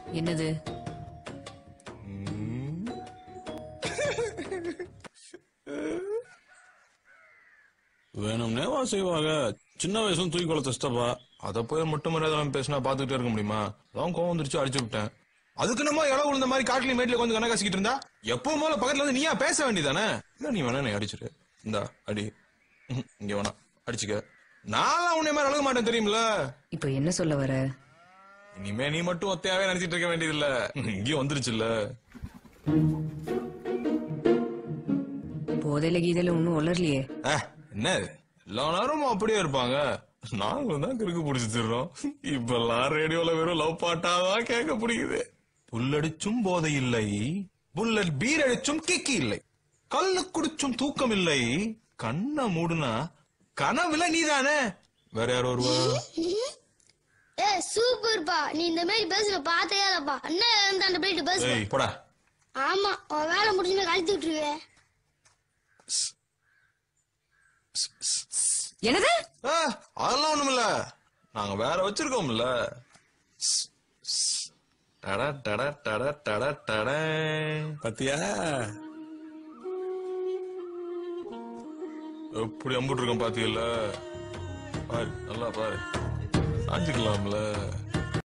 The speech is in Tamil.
என்னது வேணும்னேவா செய்வாங்க சின்ன வயசுல தூக்கி கொலை தஸ்டப்பா அத போய் மட்டும் மரியாதை பேசினா பாத்துக்கிட்டே இருக்க முடியுமா அதான் கோவம் வந்துருச்சு அடிச்சு விட்டேன் அதுக்கு நம்ம இளவு விழுந்த மாதிரி காட்டுல மேட்ல கொஞ்சம் கணக்காசிக்கிட்டு இருந்தா எப்பவும் போல பக்கத்துல வந்து நீயா பேச வேண்டியதானே இல்ல நீ வேணா நீ அடிச்சிரு இந்தா அடி ம்ஹும், இங்க வேணா அடிச்சுக்க நான் உன்னை மாதிரி அழக மாட்டேன் தெரியுமில இப்ப என்ன சொல்ல வர இனிமே நீ மட்டும் ஒத்தையாவே நினைச்சிட்டு இருக்க வேண்டியதில்ல இங்கேயும் வந்துருச்சுல்ல போதையில கீதையில ஒன்னும் உளரலையே அஹ், என்ன இது? எல்லா நேரமும் அப்படியே இருப்பாங்க நாங்களும் தான் கிறுக்கு பிடிச்சி திடுறோம் இப்பெல்லாம் ரேடியோல வெறும் லவ் பாட்டாதான் கேட்க பிடிக்குது புல்லடிச்சும் போதை இல்லை புல்லட் பீர் அடிச்சும் கிக்கி இல்லை கல்லு குடிச்சும் தூக்கம் இல்லை கண்ணை மூடுனா கனவுல நீதானே வேற யார் வருவா ஏ சூப்பர்ப்பா நீ இந்த மாதிரி பேசுற பார்த்தே இல்லப்பா அண்ணன் இருந்தாண்ட போயிட்டு பேசு ஏய் போடா ஆமா உன் வேலை முடிஞ்சுமே கழித்து விட்டுருவேன் என்னது ஆ, அதெல்லாம் ஒண்ணுமில்ல நாங்க வேற வச்சிருக்கோம்ல டட டட டட டட டட பாத்தியா எப்படி அம்புட்டு இருக்கோம் பாத்தீங்கல்ல பாரு நல்லா பாரு சாஞ்சுக்கலாம்ல